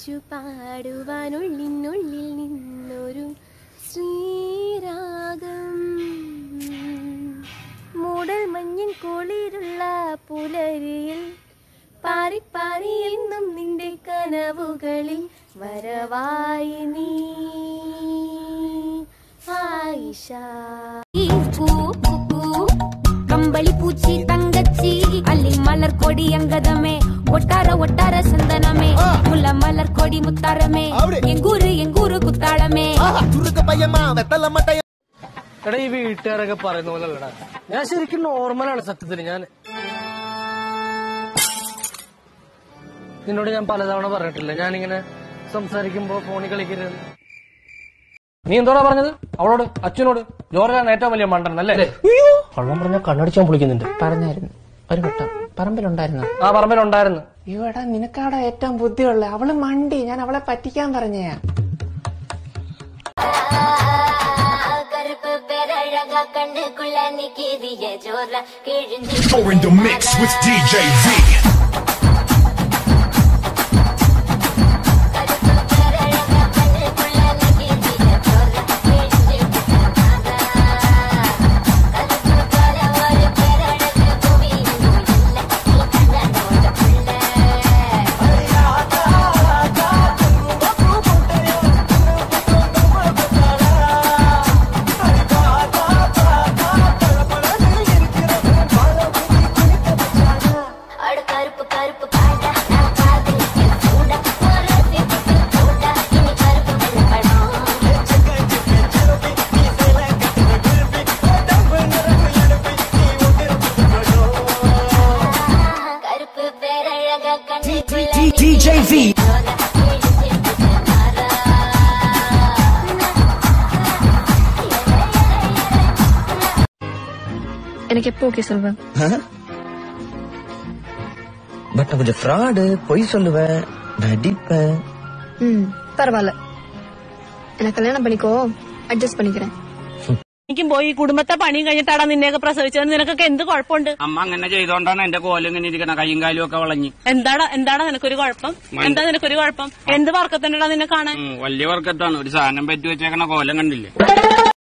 വിളിച്ചു പാടുവാനുള്ളിനുള്ളിൽ നിന്നൊരു ശ്രീരാഗം മൂടൽ മഞ്ഞിൻ കുളിരുള്ള പുലരിയിൽ പാറി പാറി എന്നും നിന്റെ കനവുകളിൽ വരവായി നീ ആയിഷ கம்பளி பூச்சி தங்கச்சி அள்ளி மலர் கொடி அங்கதமே ஒட்டார ஒட்டார சந்தனமே முல்ல மலர் கொடி முத்தாரமே எங்கூரு எங்கூரு குத்தாளமே ചുരുക്ക പയ്യമ്മ വെത്തല മട്ടയ എടാ ഈ വീട്ടുകാരൊക്കെ പറയുന്ന പോലെ അല്ലടാ ഞാൻ ശരിക്കും നോർമലാണ് സത്യത്തിൽ ഞാൻ നിന്നോട് ഞാൻ പലതവണ പറഞ്ഞിട്ടില്ല ഞാനിങ്ങനെ സംസാരിക്കുമ്പോ ഫോണിൽ കളിക്കരുത് നീ എന്തോടാ പറഞ്ഞത് അവളോട് അച്ഛനോട് ജോർജാണ് ഏറ്റവും വലിയ മണ്ടൻ അല്ലേ കള്ളം പറഞ്ഞ കണ്ണടിച്ചാൻ പൊളിക്കുന്നുണ്ട് പറഞ്ഞായിരുന്നു ഒരു വട്ടം പറമ്പിലുണ്ടായിരുന്നു ആ പറമ്പിലുണ്ടായിരുന്നു ഇവടാ നിനക്കാടാ ഏറ്റവും ബുദ്ധിയുള്ള അവള് മണ്ടി ഞാൻ അവളെ പറ്റിക്കാൻ പറഞ്ഞയാ கருப்பு பேரழகா கண்ணுக்குள்ள நிக்கிதிய ஜோர கிழிஞ்சு You're in the mix with DJ V. அட கருப்பு கருப்பு காண்டா நான் காதலிக்க கூட ஒரு சிப்பு கூட இனி கருப்பு வெள்ளப்படம் கருப்பு பேரழக கண்ணுக்குள்ள DJ V எனக்கு எப்போ ஓகே சொல்வேன் பட் கொஞ்சம் ஃப்ராடு பொய் சொல்லுவேன் நடிப்பேன் ம் பரவாயில்ல எனக்கு கல்யாணம் பண்ணிக்கோ அட்ஜஸ்ட் பண்ணிக்கிறேன் എനിക്കും പോയി ഈ കുടുംബത്തെ പണിയും കഴിഞ്ഞിട്ടാടാ നിന്നെയൊക്കെ പ്രസവിച്ചത് നിനക്കൊക്കെ എന്ത് കുഴപ്പമുണ്ട് അമ്മ അങ്ങനെ ചെയ്തോണ്ടാണ് എന്റെ കോലം ഇങ്ങനെ ഇരിക്കണ കൈയും കാലും ഒക്കെ വളഞ്ഞ് എന്താടാ എന്താടാ നിനക്കൊരു കുഴപ്പം എന്താ നിനക്കൊരു കുഴപ്പം എന്ത് വർക്കത്തിനടാ നിന്നെ കാണാൻ ഉം, വലിയ വർക്കത്താണ് ഒരു സാധനം പറ്റി വെച്ചേക്കണ കോലം കണ്ടില്ലേ